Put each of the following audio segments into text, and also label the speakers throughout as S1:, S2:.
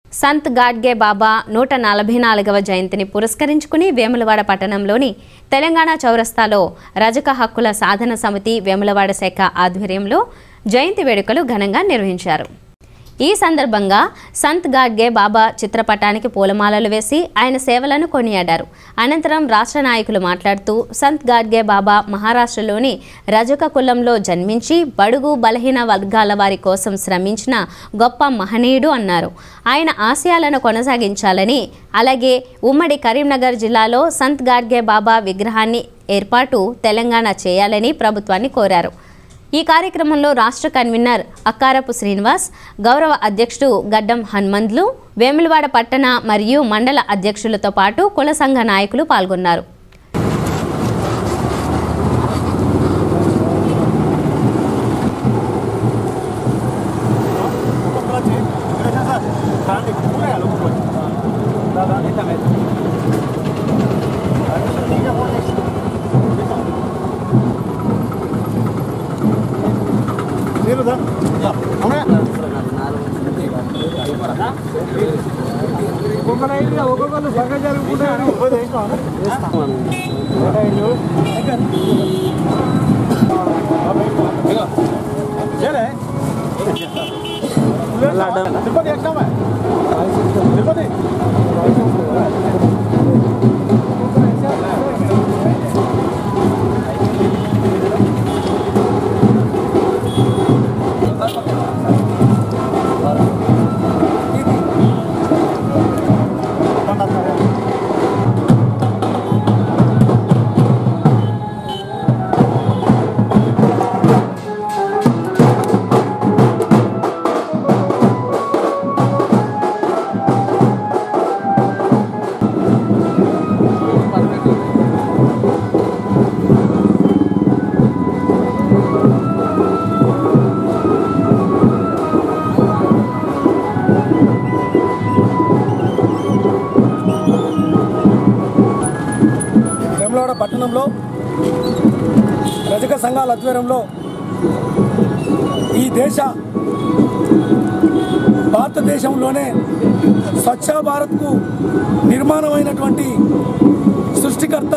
S1: సంత్ గాడ్గే బాబా నూట నలభై నాలుగవ జయంతిని పురస్కరించుకుని వేములవాడ పట్టణంలోని తెలంగాణ చౌరస్తాలో రజక హక్కుల సాధన సమితి వేములవాడ శాఖ ఆధ్వర్యంలో జయంతి వేడుకలు ఘనంగా నిర్వహించారు ఈ సందర్భంగా సంత్ గాడ్గే బాబా చిత్రపటానికి పూలమాలలు వేసి ఆయన సేవలను కొనియాడారు అనంతరం రాష్ట్ర నాయకులు మాట్లాడుతూ సంత్ గాడ్గే బాబా మహారాష్ట్రలోని రజక కులంలో జన్మించి బడుగు బలహీన వర్గాల వారి కోసం శ్రమించిన గొప్ప మహనీయుడు అన్నారు ఆయన ఆశయాలను కొనసాగించాలని అలాగే ఉమ్మడి కరీంనగర్ జిల్లాలో సంత్ గాడ్గే బాబా విగ్రహాన్ని ఏర్పాటు తెలంగాణ చేయాలని ప్రభుత్వాన్ని కోరారు ఈ కార్యక్రమంలో రాష్ట్ర కన్వీనర్ అక్కారపు శ్రీనివాస్ గౌరవ అధ్యక్షుడు గడ్డం హనుమంతులు వేములవాడ పట్టణ మరియు మండల అధ్యక్షులతో పాటు కుల సంఘ నాయకులు పాల్గొన్నారు
S2: ఒక్కొక్కరు సంఘ జరుగుకుంటారు తిరుపతి ఎక్కామా తిరుపతి వేములవాడ పట్టణంలో రజక సంఘాల ఆధ్వర్యంలో ఈ దేశ భారతదేశంలోనే స్వచ్ఛ భారత్కు నిర్మాణమైనటువంటి సృష్టికర్త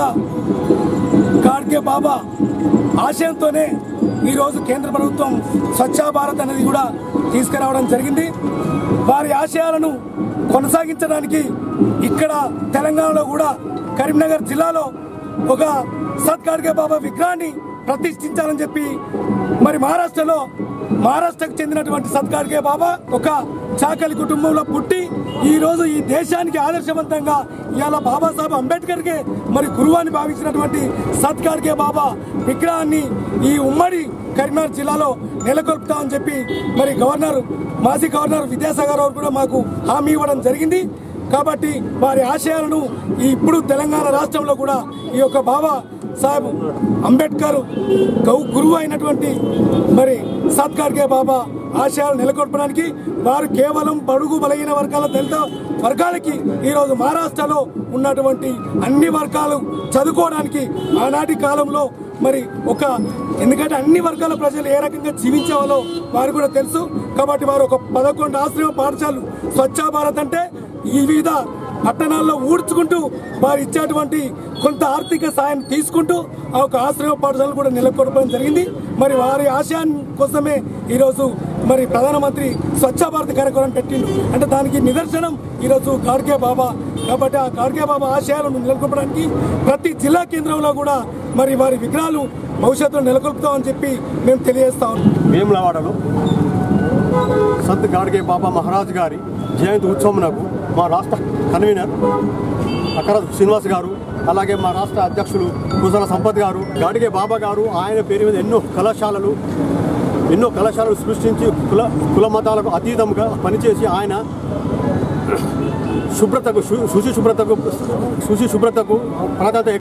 S2: గాడ్గే బాబా ఆశయంతోనే ఈరోజు కేంద్ర ప్రభుత్వం స్వచ్ఛ భారత్ అనేది కూడా తీసుకురావడం జరిగింది వారి ఆశయాలను కొనసాగించడానికి ఇక్కడ తెలంగాణలో కూడా కరీంనగర్ జిల్లాలో ఒక సత్ గాడ్గే బాబా విగ్రహాన్ని ప్రతిష్ఠించాలని చెప్పి మరి మహారాష్ట్రలో మహారాష్ట్రకు చెందినటువంటి సత్కార్గే బాబా ఒక చాకలి కుటుంబంలో పుట్టి ఈ రోజు ఈ దేశానికి ఆదర్శవంతంగా ఇవాళ బాబాసాహెబ్ అంబేద్కర్ కే మరి గురువు అని భావించినటువంటి సత్కార్గే బాబా విగ్రహాన్ని ఈ ఉమ్మడి కరీంనగర్ జిల్లాలో నెలకొల్పుతామని చెప్పి మరి గవర్నర్ మాజీ గవర్నర్ విద్యాసాగర్ రావు కూడా మాకు హామీ ఇవ్వడం జరిగింది కాబట్టి వారి ఆశయాలను ఈ ఇప్పుడు తెలంగాణ రాష్ట్రంలో కూడా ఈ యొక్క బాబా సాహెబ్ అంబేద్కర్ గౌ గురువు అయినటువంటి మరి సత్కార్గే బాబా ఆశయాలు నెలకొల్పడానికి వారు కేవలం బడుగు బలహీన వర్గాల దళిత వర్గాలకి ఈరోజు మహారాష్ట్రలో ఉన్నటువంటి అన్ని వర్గాలు చదువుకోవడానికి ఆనాటి కాలంలో మరి ఒక ఎందుకంటే అన్ని వర్గాల ప్రజలు ఏ రకంగా జీవించేవాళ్ళో వారు కూడా తెలుసు కాబట్టి వారు ఒక పదకొండు ఆశ్రమ పాఠశాలలు స్వచ్ఛ భారత్ అంటే ఈ వివిధ పట్టణాల్లో ఊడ్చుకుంటూ వారు ఇచ్చేటువంటి కొంత ఆర్థిక సాయం తీసుకుంటూ ఆ ఒక ఆశ్రయ పాఠశాలను కూడా నెలకొల్పడం జరిగింది మరి వారి ఆశయాన్ని కోసమే ఈరోజు మరి ప్రధానమంత్రి స్వచ్ఛ భారత్ కార్యక్రమం పెట్టిండు అంటే దానికి నిదర్శనం ఈరోజు గాడ్గే బాబా కాబట్టి ఆ గాడ్గే బాబా ఆశయాలను నెలకొల్పడానికి ప్రతి జిల్లా కేంద్రంలో కూడా మరి వారి విగ్రహాలు భవిష్యత్తులో నెలకొల్పుతామని చెప్పి మేము తెలియజేస్తా ఉన్నాం
S3: వేములవాడలో సంత్ గాడ్గే బాబా మహారాజ్ గారి జయంతి ఉత్సవమునకు మా రాష్ట్ర కన్వీనర్ అక్కడ శ్రీనివాస్ గారు అలాగే మా రాష్ట్ర అధ్యక్షులు కుసల సంపత్ గారు గాడిగే బాబా గారు ఆయన పేరు మీద ఎన్నో కళాశాలలు ఎన్నో కళాశాలలు సృష్టించి కుల కుల మతాలకు అతీతంగా పనిచేసి ఆయన శుభ్రతకు శు- శుచి శుభ్రతకు శుచి శుభ్రతకు ప్రాధాన్యత